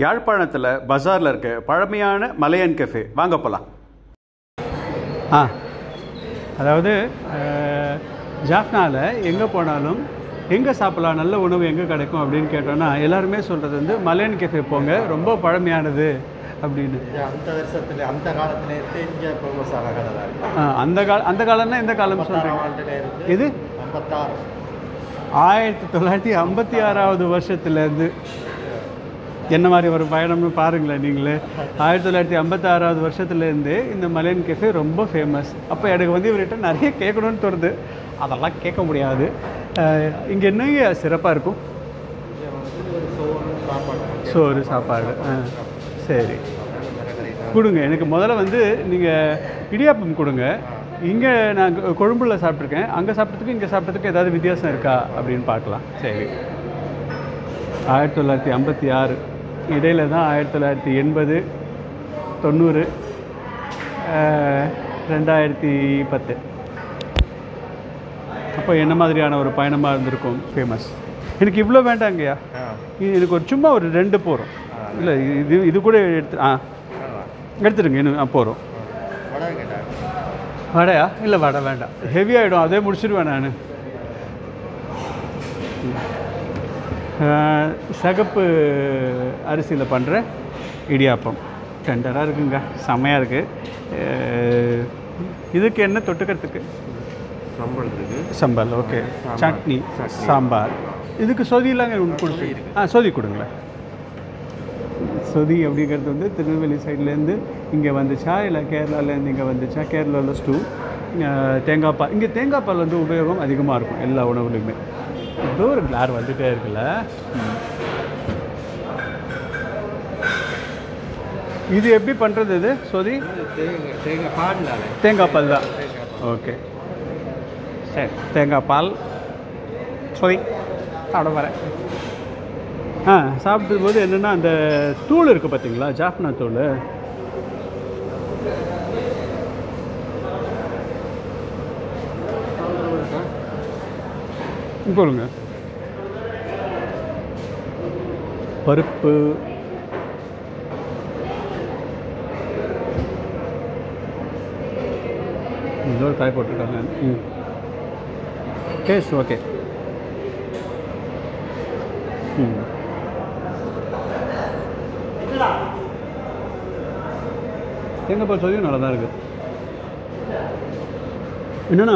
யாழ்ப்பாணத்தில் பஜாரில் இருக்க பழமையான மலையன் கெஃபே வாங்க போகலாம் ஆ அதாவது ஜாஃப்னாவில் எங்கே போனாலும் எங்கே சாப்பிடலாம் நல்ல உணவு எங்கே கிடைக்கும் அப்படின்னு கேட்டோன்னா எல்லாருமே சொல்கிறது வந்து மலையன் கெஃபே போங்க ரொம்ப பழமையானது அப்படின்னு இது அந்த வருஷத்துல அந்த காலத்துல இருந்து இங்கே ஃபேமஸ் ஆன கடை தான் இருக்கு ஆ, அந்த கால அந்த காலம்னா எந்த காலம் ஐம்பத்தாறாம் சொல்கிறீங்க ஆண்டுல இருந்து இது ஐம்பத்தாறு ஆயிரத்தி தொள்ளாயிரத்தி ஐம்பத்தி ஆறாவது வருஷத்துலேருந்து என்ன மாதிரி ஒரு பயணம்னு பாருங்களேன் நீங்களே ஆயிரத்தி தொள்ளாயிரத்தி ஐம்பத்தி ஆறாவது வருஷத்துலேருந்து இந்த மலையன் கெஃபே ரொம்ப ஃபேமஸ் அப்போ எனக்கு வந்து இவர்கிட்ட நிறைய கேட்கணும்னு தோணுது அதெல்லாம் கேட்க முடியாது இங்கே என்னங்க சிறப்பாக இருக்கும் இங்கே வந்து ஒரு சோறு சாப்பாடு சோறு சாப்பாடு ஆ சரி மிளகரை கொடுங்க எனக்கு முதல்ல வந்து நீங்கள் இடியாப்பம் கொடுங்க இங்கே நான் கொ- கொழும்புல சாப்பிட்ருக்கேன் அங்கே சாப்பிட்டதுக்கு இங்கே சாப்பிட்டதுக்கு ஏதாவது வித்தியாசம் இருக்கா அப்படின்னு பார்க்கலாம் சரி ஆயிரத்தி தொள்ளாயிரத்தி ஐம்பத்தி ஆறு இடையில தான் ஆயிரத்தி தொள்ளாயிரத்தி எண்பது தொண்ணூறு அஹ், ரெண்டாயிரத்தி பத்து அப்போ என்ன மாதிரியான ஒரு பயணமாக இருந்திருக்கும் ஃபேமஸ் எனக்கு இவ்வளோ வேண்டாங்கய்யா ஆ இது எனக்கு ஒரு சும்மா ஒரு ரெண்டு போகிறோம் இல்லை இது இது கூட எடுத்து ஆ எடுத்துடுங்க இன்னும் ஆ போகிறோம் வடை கேட்டாங்க வடையா இல்லை வடை வேண்டாம் ஹெவி ஆகிடும் அதே முடிச்சிடுவேன் நான் சகப்பு அரிசியில் பண்ணுற இடியாப்பம் டெண்டராக இருக்குங்க செம்மையாக இருக்குது இதுக்கு என்ன தொட்டுக்கிறதுக்கு சம்பள் இருக்கு சம்பல் ஓகே சட்னி சாம்பார் இதுக்கு சொதியெல்லாம் ஒன்று கொடுத்து ஆ சொதி கொடுங்களேன் சொதி அப்படிங்கிறது வந்து திருநெல்வேலி சைட்லேருந்து இங்கே வந்துச்சா இல்லை கேரளாலேருந்து இங்கே வந்துச்சா கேரளாவில் ஸ்டூ தேங்காய் பால் இங்கே தேங்காய் பால் வந்து உபயோகம் அதிகமாக இருக்கும் எல்லா உணவுலையுமே ஏதோ ஒரு கிளார் வந்துட்டே இருக்குல்ல ம். இது எப்படி பண்ணுறது இது சொதி தேங்காய் தேங்காய் பாடினாலே தேங்காய் பால் தான் ஓகே சரி தேங்காய் பால் சொதி சாப்பிட வரேன் ஆ சாப்பிடும் போது என்னென்னா அந்த தூள் இருக்குது பார்த்தீங்களா ஜாஃப்னா தூள் சொல்லுங்க பருப்பு இன்னொரு காய் போட்டிருக்காங்க ம் டேஸ்ட் ஓகே ம் தேங்காய் பால் சொல்லியும் நல்லா தான் இருக்குது என்னென்னா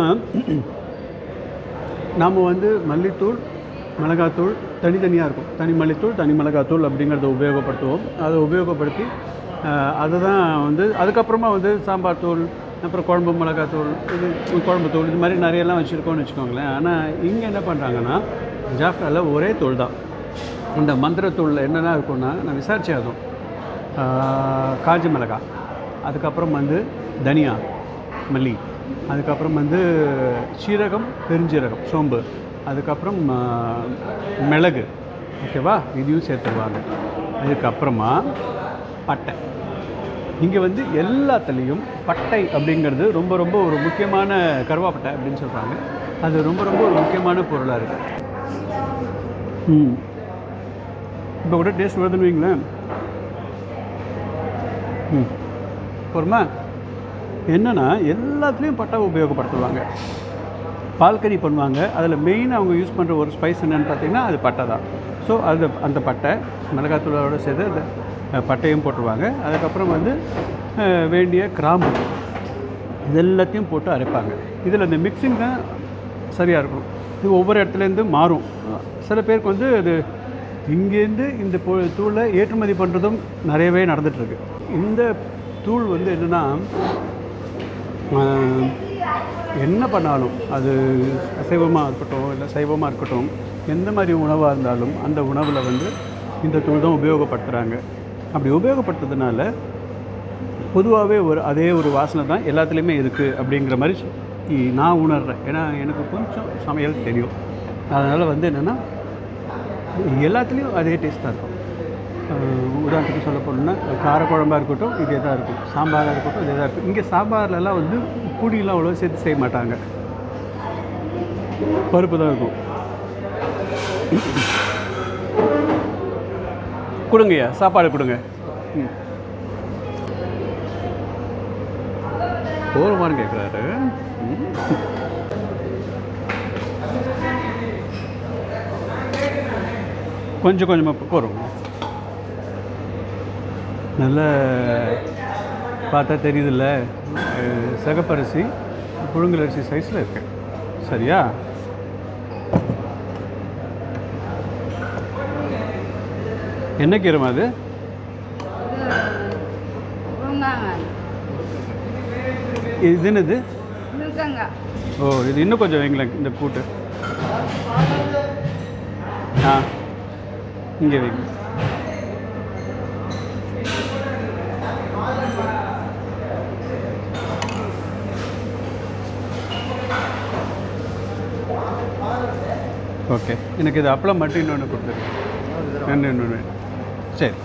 நாம் வந்து மல்லித்தூள் மிளகாத்தூள் தனித்தனியாக இருக்கும் தனி மல்லித்தூள் தனி மிளகாத்தூள் அப்படிங்கிறத உபயோகப்படுத்துவோம் அதை உபயோகப்படுத்தி அஹ், அதை தான் வந்து அதுக்கப்புறமா வந்து சாம்பார் தூள் அப்புறம் குழம்பு மிளகாத்தூள் இது குழம்பு தூள் இது மாதிரி நிறையெல்லாம் வச்சுருக்கோம்னு வச்சுக்கோங்களேன் ஆனால் இங்கே என்ன பண்ணுறாங்கன்னா ஜாஃப்ராவில் ஒரே தூள் தான் இந்த மந்திரத்தூளில் என்னென்ன இருக்கும்னா நான் விசாரித்தேன் அதுவும் ஆஹ், காஞ்ச மிளகாய் அதுக்கப்புறம் வந்து தனியா மல்லி அதுக்கப்புறம் வந்து சீரகம் பெருஞ்சீரகம் சோம்பு அதுக்கப்புறம் ஆஹ், மிளகு ஓகேவா இதையும் சேர்த்துருவாங்க அதுக்கப்புறமா பட்டை இங்கே வந்து எல்லாத்துலேயும் பட்டை அப்படிங்கிறது ரொம்ப ரொம்ப ஒரு முக்கியமான கருவாப்பட்டை அப்படின்னு சொல்கிறாங்க அது ரொம்ப ரொம்ப ஒரு முக்கியமான பொருளாக இருக்குது ம் இப்போ கூட டேஸ்ட் வருதுன்னு வைங்களேன் ம் பொறுமா என்னென்னா எல்லாத்துலேயும் பட்டை உபயோகப்படுத்துவாங்க பால்கனி பண்ணுவாங்க அதில் மெயின் அவங்க யூஸ் பண்ணுற ஒரு ஸ்பைஸ் என்னென்னு பார்த்தீங்கன்னா அது பட்டை தான் ஸோ அது அந்த பட்டை மிளகாத்தூளோட சேர்த்து அந்த அஹ், பட்டையும் போட்டுருவாங்க அதுக்கப்புறம் வந்து அஹ், வேண்டிய கிராம்பு இது எல்லாத்தையும் போட்டு அரைப்பாங்க இதில் இந்த மிக்சிங் தான் சரியாக இருக்கும் இது ஒவ்வொரு இடத்துலேருந்து மாறும் சில பேருக்கு வந்து அது இங்கேருந்து இந்த பொ தூளை ஏற்றுமதி பண்ணுறதும் நிறையவே நடந்துகிட்ருக்கு இந்த தூள் வந்து என்னென்னா ஆஹ், என்ன பண்ணாலும் அது அசைவமாக இருக்கட்டும் இல்லை சைவமாக இருக்கட்டும் எந்த மாதிரி உணவாக இருந்தாலும் அந்த உணவில் வந்து இந்த தூள் தான் உபயோகப்படுத்துகிறாங்க அப்படி உபயோகப்படுத்துறதுனால பொதுவாகவே ஒரு அதே ஒரு வாசனை தான் எல்லாத்துலேயுமே இருக்குது அப்படிங்கிற மாதிரி சொ- இ- நான் உணர்றேன் ஏன்னா எனக்கு கொஞ்சம் சமையல் தெரியும் அதனால் வந்து என்னென்னா எல்லாத்துலேயும் அதே டேஸ்ட்டாக இருக்கும் அஹ் உதாரணத்துக்கு சொல்ல போனோம்னா காரக்குழம்பாக இருக்கட்டும் இதே தான் இருக்கும் சாம்பாராக இருக்கட்டும் இதே தான் இருக்கும் இங்கே சாம்பார்லலாம் வந்து பொடியெலாம் அவ்வளோ சேர்த்து செய்ய மாட்டாங்க பருப்பு தான் இருக்கும் கொடுங்கய்யா சாப்பாடு கொடுங்க ம் போருமான்னு கேட்குறாரு கொஞ்சம் கொஞ்சமாக போகிறோம் நல்ல பார்த்தா தெரியுதுல்ல அஹ், சிகப்பரிசி புழுங்கல் அரிசி சைஸில் இருக்கு சரியா என்ன கீரைமா அது முருங்காங்க இது என்னது முருங்கங்க ஓ இது இன்னும் கொஞ்சம் வைங்களேன் இந்த கூட்டு ஆ இங்கே வைங்க ஓகே எனக்கு இது அப்பளம் மட்டும் இன்னொன்று கொடுத்துருங்க இன்னொன்று இன்னொன்று சரி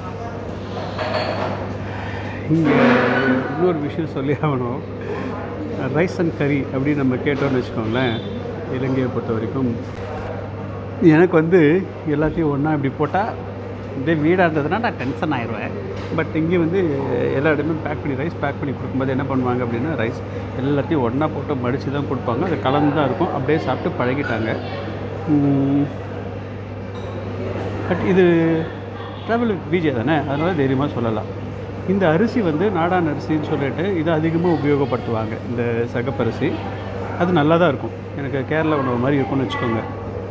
இங்கே இன்னொரு விஷயம் சொல்லி ஆகணும் ரைஸ் அண்ட் கறி அப்படின்னு நம்ம கேட்டோம்னு வச்சுக்கோங்களேன் இலங்கையை பொறுத்த வரைக்கும் எனக்கு வந்து எல்லாத்தையும் ஒன்றா இப்படி போட்டால் இதே வீடாக இருந்ததுன்னா நான் டென்ஷன் ஆயிடுவேன் பட் இங்கே வந்து எல்லா இடமே பேக் பண்ணி ரைஸ் பேக் பண்ணி கொடுக்கும்போது என்ன பண்ணுவாங்க அப்படின்னா ரைஸ் எல்லாத்தையும் ஒன்றா போட்டு மடித்து தான் கொடுப்பாங்க அது கலந்து தான் இருக்கும் அப்படியே சாப்பிட்டு பழகிட்டாங்க பட் இது ட்ராவல் விஜே தானே அதனால் தைரியமாக சொல்லலாம் இந்த அரிசி வந்து நாடான் அரிசின்னு சொல்லிட்டு இதை அதிகமாக உபயோகப்படுத்துவாங்க இந்த சகப்பரிசி அது நல்லா தான் இருக்கும் எனக்கு கேரளா உணவு மாதிரி இருக்கும்னு வச்சுக்கோங்க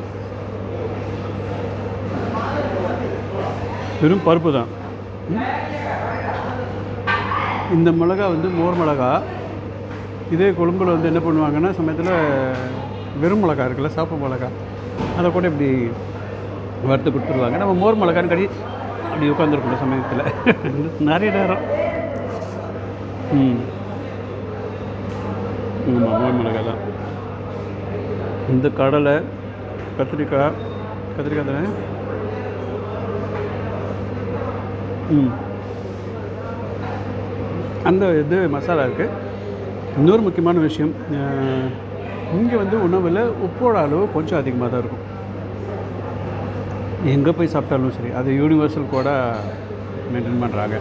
வெறும் பருப்பு தான் ம்? இந்த மிளகா வந்து மோர் மிளகா இதே கொழும்புல வந்து என்ன பண்ணுவாங்கன்னா சமயத்தில் வெறும் மிளகா இருக்குல்ல சாப்பு மிளகா அதை கூட இப்படி வறுத்து கொடுத்துருவாங்க நம்ம மோர் மிளகான்னு கடி அப்படி உட்காந்துருக்கணும் சமயத்தில் நிறைய நேரம் ம் ஆமாம் மோர் மிளகா தான் இந்த கடலை கத்திரிக்காய் கத்திரிக்காய் தானே ம் அந்த இது மசாலா இருக்குது இன்னொரு முக்கியமான விஷயம் இங்கே வந்து உணவில் உப்போட அளவு கொஞ்சம் அதிகமாக தான் இருக்கும் எங்கே போய் சாப்பிட்டாலும் சரி அது யூனிவர்சல் கூட மெயின்டைன் பண்ணுறாங்க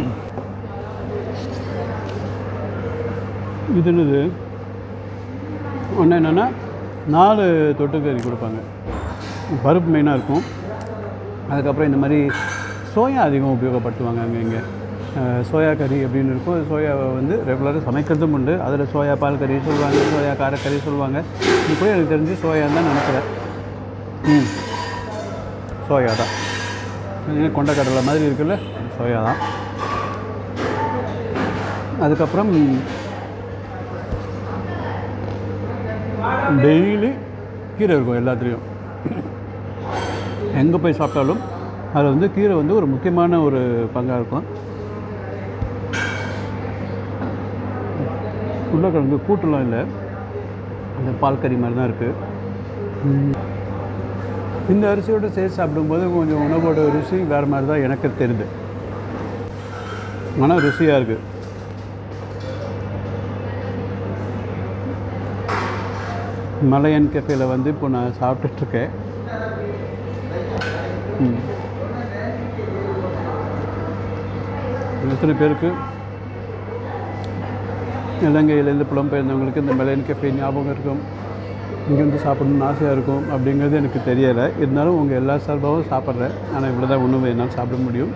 இது என்னது ஒன்று என்னென்னா நாலு தொட்டுக்கறி கொடுப்பாங்க பருப்பு மெயினாக இருக்கும் அதுக்கப்புறம் இந்த மாதிரி சோயா அதிகம் உபயோகப்படுத்துவாங்க அங்கே இங்கே சோயா கறி அப்படின்னு இருக்கும் சோயாவை வந்து ரெகுலராக சமைக்கிறதும் உண்டு அதில் சோயா பால் கறி சொல்லுவாங்க சோயா காரக்கறி சொல்லுவாங்க இது கூட எனக்கு தெரிஞ்சு சோயான்னு தான் நினைக்கிறேன் ம் சோயா தான் இது கொண்டக்கடலை மாதிரி இருக்குல்ல சோயா தான் அதுக்கப்புறம் டெய்லி கீரை இருக்கும் எல்லாத்துலேயும் எங்கே போய் சாப்பிட்டாலும் அதில் வந்து கீரை வந்து ஒரு முக்கியமான ஒரு பங்காக இருக்கும் உருளைக்கிழங்கு கூட்டுலாம் இல்லை அந்த பால் கறி மாதிரி தான் இருக்குது இந்த அரிசியோட சேர்த்து சாப்பிடும்போது கொஞ்சம் உணவோட ருசி வேறு மாதிரி தான் எனக்கு தெரியுது ஆனால் ருசியாக இருக்குது மலையன் கெஃபேல வந்து இப்போ நான் சாப்பிட்டுட்ருக்கேன் ம். எத்தனை பேருக்கு இலங்கையிலேருந்து புலம்பெயர்ந்தவங்களுக்கு இந்த மலையன் கெஃபே ஞாபகம் இருக்கும் இங்கே வந்து சாப்பிடணும்னு ஆசையாக இருக்கும் அப்படிங்கிறது எனக்கு தெரியலை இருந்தாலும் உங்கள் எல்லா சார்பாகவும் சாப்பிட்றேன் ஆனால் இவ்வளோ தான் உணவு என்னால் சாப்பிட முடியும்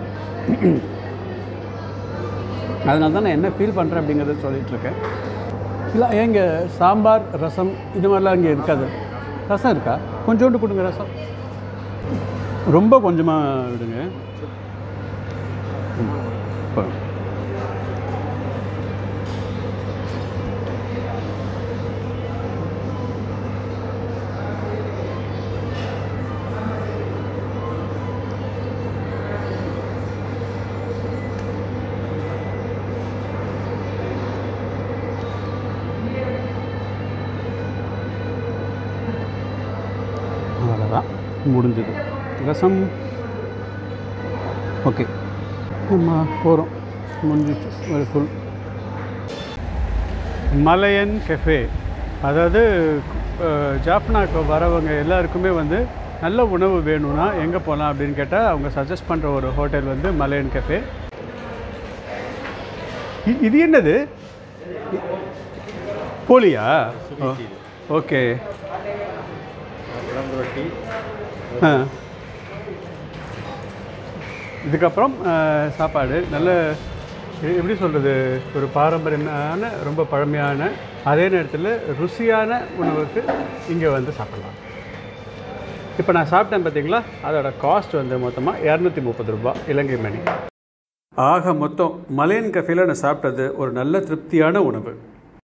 அதனால தான் நான் என்ன ஃபீல் பண்ணுறேன் அப்படிங்கிறத சொல்லிகிட்ருக்கேன் இல்லை ஏங்க சாம்பார் ரசம் இது மாதிரிலாம் இங்கே இருக்காது ரசம் இருக்கா கொஞ்சோண்டு கொடுங்க ரசம் ரொம்ப கொஞ்சமாக விடுங்க ம். போதும். அவ்வளோதான் முடிஞ்சது ரசம் ஓகே நம்ம போகிறோம் முடிஞ்சிச்சு ஒரு ஃபுல் மலையன் கெஃபே அதாவது அஹ், ஜாஃப்னாக்கு வரவங்க எல்லாருக்குமே வந்து நல்ல உணவு வேணும்னா எங்கே போகலாம் அப்படின்னு கேட்டால் அவங்க சஜஸ்ட் பண்ணுற ஒரு ஹோட்டல் வந்து மலையன் கஃபே இ- இது என்னது இ- போலியா ஓ, ஓகே உடம்பு ரொட்டி ஆ இதுக்கப்புறம் ஆ, சாப்பாடு நல்ல எ- எப்படி சொல்கிறது ஒரு பாரம்பரியமான ரொம்ப பழமையான அதே நேரத்தில் ருசியான உணவுக்கு இங்கே வந்து சாப்பிடலாம் இப்போ நான் சாப்பிட்டேன் பார்த்தீங்களா அதோட காஸ்ட் வந்து மொத்தமாக இரநூத்தி முப்பது ரூபாய் இலங்கை மணி ஆக மொத்தம் மலையன் கஃபேல நான் சாப்பிட்டது ஒரு நல்ல திருப்தியான உணவு